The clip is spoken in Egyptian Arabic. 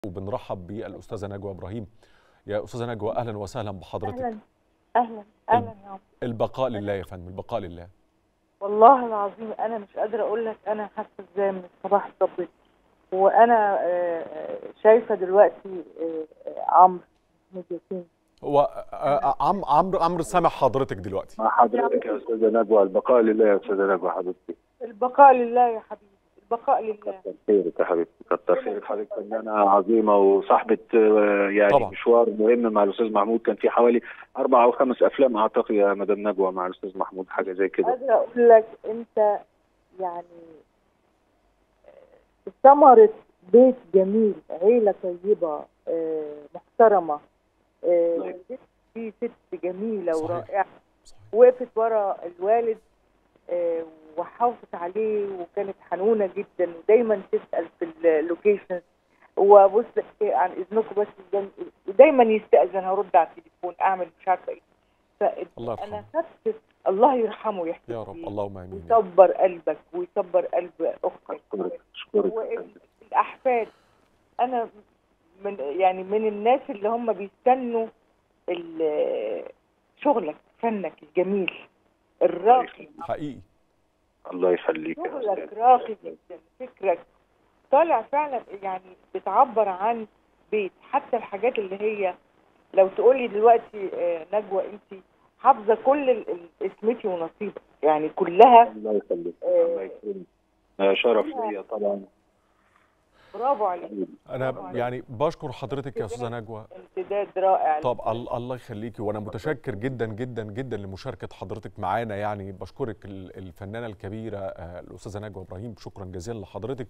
وبنرحب بالاستاذه نجوى ابراهيم يا استاذه نجوى اهلا وسهلا بحضرتك اهلا اهلا اهلا يا عمر البقاء لله يا فندم البقاء لله والله العظيم انا مش قادره اقول لك انا حاسه ازاي من الصباح الصبح وانا آه، آه، شايفه دلوقتي آه، آه، عمرو أحمد ياسين هو آه، عم عمرو عمرو سامع حضرتك دلوقتي مع حضرتك يا استاذه نجوى البقاء لله يا استاذه نجوى حبيبتي البقاء لله يا حبيبي البقاء لله كتر خيرك يا حبيبتي كتر خيرك حضرتك فنانه عظيمه وصاحبه آه، يعني طبعا. مشوار مهم مع الاستاذ محمود كان في حوالي اربع او خمس افلام اعتقد يا مدام نجوى مع الاستاذ محمود حاجه زي كده قادره اقول لك انت يعني آه، ثمره بيت جميل عيله طيبه آه، محترمه آه، طيب. والدتك دي ست جميله صحيح. ورائعه صحيح. وقفت ورا الوالد آه، وحافظت عليه وكانت حنونه جدا ودايما تسال في اللوكيشن وبص إيه، عن اذنكم بس دايما- دايما يستاذن هرد على التليفون اعمل مش عارفه ايه الله فانا يرحمه خدت الله يرحمه يحفظ يا رب فيه اللهم امين يا رب. ويصبر قلبك ويصبر قلب اختك اشكرك اشكرك يا فندم. والاحفاد انا من يعني من الناس اللي هم بيستنوا ال- شغلك فنك الجميل الراقي حقيقي الله يخليك يا شغلك استاذ راقي جدا فكرك طالع فعلا يعني بتعبر عن بيت حتى الحاجات اللي هي لو تقولي دلوقتي آه، نجوى انت حافظه كل ال- ال- اسمتي ونصيبك يعني كلها الله يخليك آه، الله يكرمك آه، شرف ليا طبعا برافو عليك انا يعني بشكر حضرتك يا استاذه نجوى امتداد رائع طب ال- الله يخليكي وانا متشكر جدا جدا جدا لمشاركه حضرتك معانا يعني بشكرك ال- الفنانه الكبيره آه، الاستاذه نجوى ابراهيم شكرا جزيلا لحضرتك